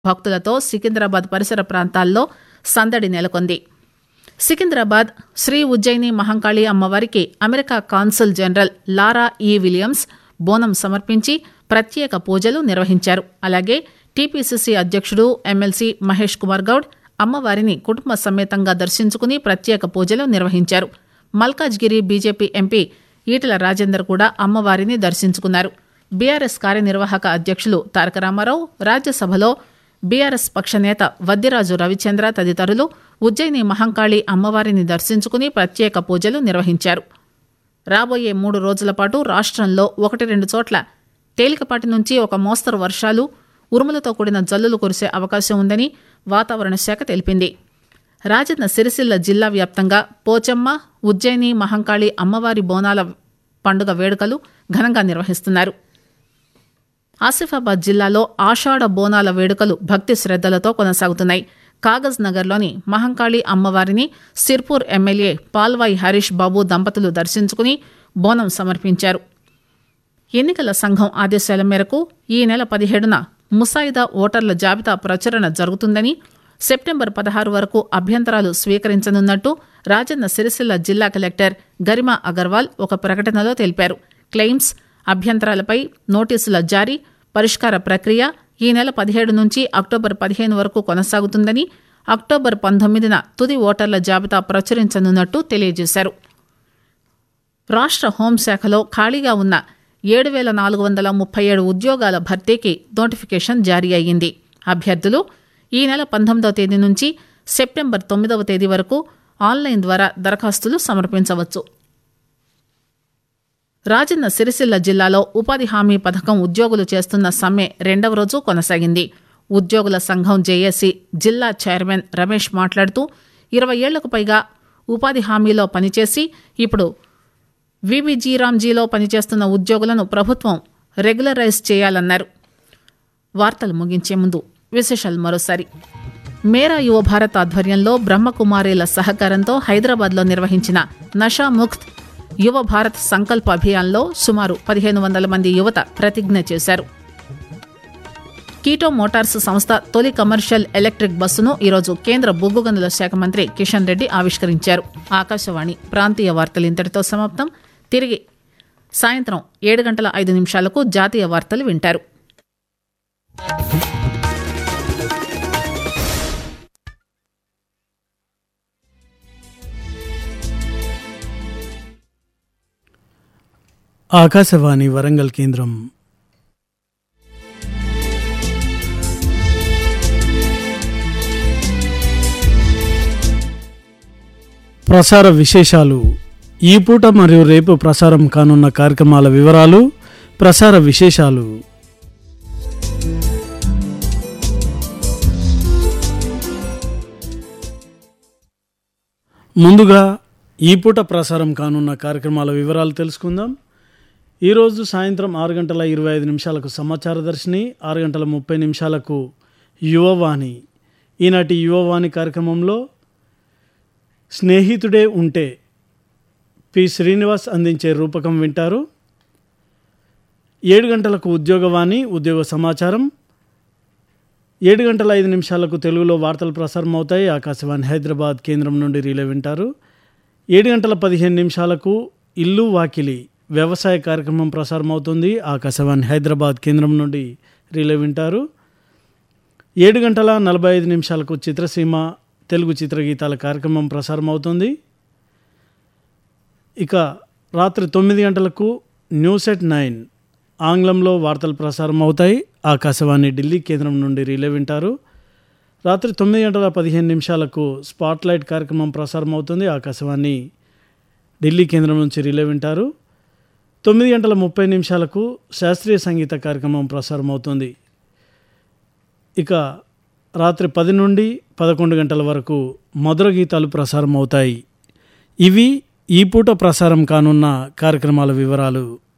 భక్తులతో సికింద్రాబాద్ పరిసర ప్రాంతాల్లో సందడి నెలకొంది సికింద్రాబాద్ శ్రీ ఉజ్జయిని మహంకాళి అమ్మవారికి అమెరికా కాన్సుల్ జనరల్ లారా ఈ విలియమ్స్ బోనం సమర్పించి ప్రత్యేక పూజలు నిర్వహించారు అలాగే టీపీసీసీ అధ్యక్షుడు ఎమ్మెల్సీ మహేష్ కుమార్ గౌడ్ అమ్మవారిని కుటుంబ సమేతంగా దర్శించుకుని ప్రత్యేక పూజలు నిర్వహించారు మల్కాజ్గిరి బీజేపీ ఎంపీ ఈటల రాజేందర్ కూడా అమ్మవారిని దర్శించుకున్నారు బీఆర్ఎస్ కార్యనిర్వాహక అధ్యక్షులు తారక రామారావు రాజ్యసభలో బీఆర్ఎస్ పక్ష నేత వద్దిరాజు రవిచంద్ర తదితరులు ఉజ్జయిని మహంకాళి అమ్మవారిని దర్శించుకుని ప్రత్యేక పూజలు నిర్వహించారు రాబోయే మూడు రోజుల పాటు రాష్ట్రంలో ఒకటి రెండు చోట్ల తేలికపాటి నుంచి ఒక మోస్తరు వర్షాలు ఉరుములతో కూడిన జల్లులు కురిసే అవకాశం ఉందని వాతావరణ శాఖ తెలిపింది రాజన్న సిరిసిల్ల జిల్లా వ్యాప్తంగా పోచమ్మ ఉజ్జయిని మహంకాళి అమ్మవారి బోనాల పండుగ వేడుకలు ఘనంగా నిర్వహిస్తున్నారు ఆసిఫాబాద్ జిల్లాలో ఆషాఢ బోనాల వేడుకలు భక్తి శ్రద్దలతో కొనసాగుతున్నాయి కాగజ్ నగర్లోని మహంకాళి అమ్మవారిని సిర్పూర్ ఎమ్మెల్యే పాల్వాయి హరీష్ బాబు దంపతులు దర్శించుకుని బోనం సమర్పించారు ఎన్నికల సంఘం ఆదేశాల మేరకు ఈ నెల పదిహేడున ముసాయిదా ఓటర్ల జాబితా ప్రచురణ జరుగుతుందని సెప్టెంబర్ పదహారు వరకు అభ్యంతరాలు స్వీకరించనున్నట్టు రాజన్న సిరిసిల్ల జిల్లా కలెక్టర్ గరిమా అగర్వాల్ ఒక ప్రకటనలో తెలిపారు క్లెయిమ్స్ అభ్యంతరాలపై నోటీసుల జారీ పరిష్కార ప్రక్రియ ఈ నెల పదిహేడు నుంచి అక్టోబర్ పదిహేను వరకు కొనసాగుతుందని అక్టోబర్ పంతొమ్మిదిన తుది ఓటర్ల జాబితా ప్రచురించనున్నట్టు తెలియజేశారు రాష్ట్ర హోంశాఖలో ఖాళీగా ఉన్న ఏడు వేల నాలుగు వందల ముప్పై ఏడు ఉద్యోగాల భర్తీకి నోటిఫికేషన్ జారీ అయ్యింది అభ్యర్థులు ఈ నెల పంతొమ్మిదవ తేదీ నుంచి సెప్టెంబర్ తొమ్మిదవ తేదీ వరకు ఆన్లైన్ ద్వారా దరఖాస్తులు సమర్పించవచ్చు రాజన్న సిరిసిల్ల జిల్లాలో ఉపాధి హామీ పథకం ఉద్యోగులు చేస్తున్న సమ్మె రెండవ రోజు కొనసాగింది ఉద్యోగుల సంఘం జేఏసీ జిల్లా చైర్మన్ రమేష్ మాట్లాడుతూ ఇరవై ఏళ్లకు పైగా ఉపాధి హామీలో పనిచేసి ఇప్పుడు విబిజీరామ్జీలో పనిచేస్తున్న ఉద్యోగులను ప్రభుత్వం రెగ్యులరైజ్ చేయాలన్నారు వార్తలు ముగించే ముందు విశేషాలు మరోసారి మేరా యువ భారత్ ఆధ్వర్యంలో బ్రహ్మకుమారీల సహకారంతో హైదరాబాద్లో నిర్వహించిన నషాముక్త్ యువ భారత్ సంకల్ప అభియాన్లో సుమారు పదిహేను వందల మంది యువత ప్రతిజ్ఞ చేశారు కీటో మోటార్స్ సంస్థ తొలి కమర్షియల్ ఎలక్ట్రిక్ బస్సును ఈరోజు కేంద్ర బొగ్గు గనుల శాఖ మంత్రి కిషన్ రెడ్డి ఆవిష్కరించారు ఆకాశవాణి ప్రాంతీయ వార్తలు ఇంతటితో సమాప్తం తిరిగి సాయంత్రం ఏడు గంటల ఐదు నిమిషాలకు జాతీయ వార్తలు వింటారు ఆకాశవాణి వరంగల్ కేంద్రం ప్రసార విశేషాలు ఈ పూట మరియు రేపు ప్రసారం కానున్న కార్యక్రమాల వివరాలు ప్రసార విశేషాలు ముందుగా ఈ పూట ప్రసారం కానున్న కార్యక్రమాల వివరాలు తెలుసుకుందాం ఈరోజు సాయంత్రం ఆరు గంటల ఇరవై ఐదు నిమిషాలకు సమాచార దర్శిని ఆరు గంటల ముప్పై నిమిషాలకు యువవాణి ఈనాటి యువవాణి కార్యక్రమంలో స్నేహితుడే ఉంటే పి శ్రీనివాస్ అందించే రూపకం వింటారు ఏడు గంటలకు ఉద్యోగవాణి ఉద్యోగ సమాచారం ఏడు గంటల ఐదు నిమిషాలకు తెలుగులో వార్తలు ప్రసారం అవుతాయి ఆకాశవాణి హైదరాబాద్ కేంద్రం నుండి రీలే వింటారు ఏడు గంటల పదిహేను నిమిషాలకు ఇల్లు వాకిలి వ్యవసాయ కార్యక్రమం ప్రసారం అవుతుంది ఆకాశవాణి హైదరాబాద్ కేంద్రం నుండి రీలే వింటారు ఏడు గంటల నలభై ఐదు నిమిషాలకు చిత్రసీమ తెలుగు చిత్రగీతాల కార్యక్రమం ప్రసారం అవుతుంది ఇక రాత్రి తొమ్మిది గంటలకు న్యూస్ ఎట్ నైన్ ఆంగ్లంలో వార్తలు ప్రసారం అవుతాయి ఆకాశవాణి ఢిల్లీ కేంద్రం నుండి రీలే వింటారు రాత్రి తొమ్మిది గంటల పదిహేను నిమిషాలకు స్పాట్లైట్ కార్యక్రమం ప్రసారం అవుతుంది ఆకాశవాణి ఢిల్లీ కేంద్రం నుంచి రీలే వింటారు తొమ్మిది గంటల ముప్పై నిమిషాలకు శాస్త్రీయ సంగీత కార్యక్రమం ప్రసారం అవుతుంది ఇక రాత్రి పది నుండి పదకొండు గంటల వరకు మధుర గీతాలు ప్రసారం అవుతాయి ఇవి ఈ పూట ప్రసారం కానున్న కార్యక్రమాల వివరాలు